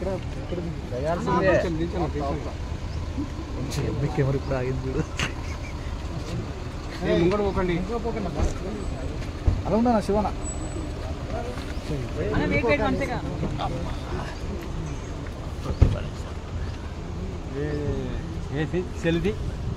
Camera ఇప్పుడు ఆగింది చూడు ముంగడు పోకండి అలా ఉన్నా శివన ఏసి సెల్ది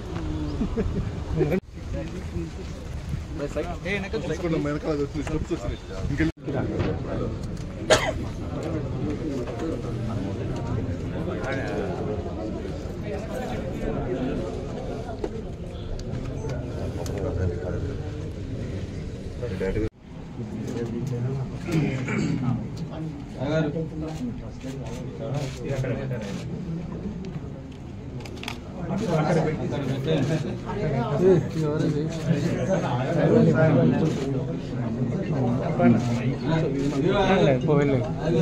పోయిలే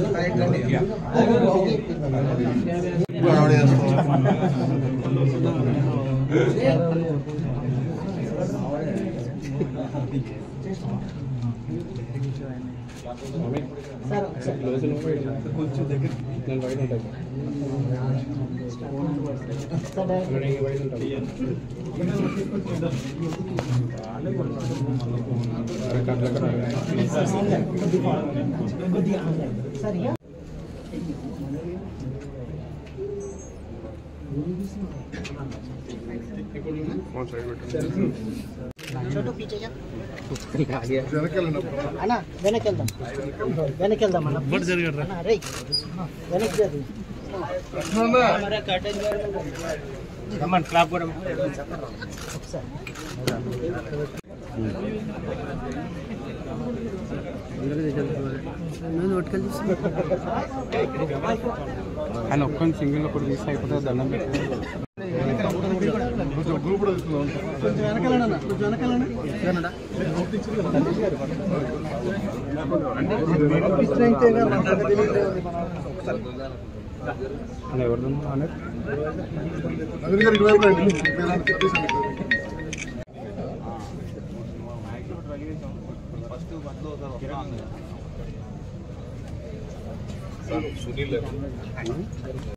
కొంచెం దగ్గర నేను బయట ఉంటాను బయట छोटू पीछे जा అన్న వెనక్కి వెళ్దాం వెనక్కి వెళ్దాం అన్న అన్న రే వెనక్కి జరుగు. రమ్మని క్లాప్ కూడా ఒకసారి ఆయన ఒక్కని సింగిల్ ఒకటి తీసి అయిపోతే దండం పెట్టి కొంచెం వెనకాలన్నా కొంచెం వెనకాలన్నా అని ఎవరు అని